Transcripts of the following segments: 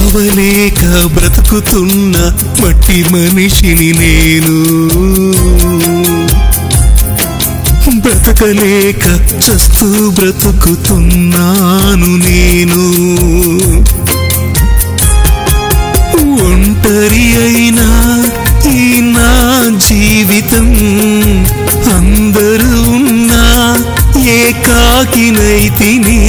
చావలేక బ్రతుకుతున్న మట్టి మనిషిని నేను బ్రతకలేక చస్తూ బ్రతుకుతున్నాను నేను ఒంటరి అయినా ఈ నా జీవితం అందరూ ఉన్నా ఏకాకినైతిని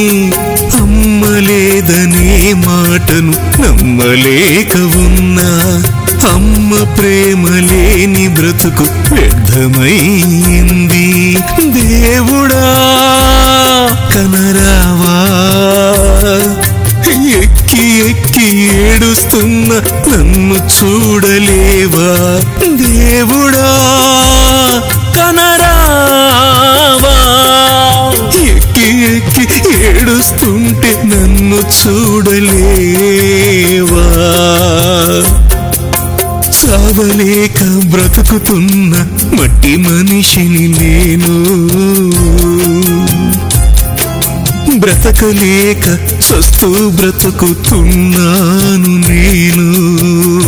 అమ్మలేదనే మాటను నమ్మలేక ఉన్నా అమ్మ ప్రేమ లేని బ్రతుకు వ్యర్థమైంది దేవుడా కనరావా ఎక్కి ఎక్కి ఏడుస్తున్న నన్ను చూడలేవా దేవుడా కనరావా ఎక్కి ఎక్కి ఏడుస్తుంటే నన్ను చూడలేవా చావలేక బ్రతుకుతున్న మట్టి మనిషిని నేను బ్రతకలేక చస్తూ బ్రతుకుతున్నాను నేను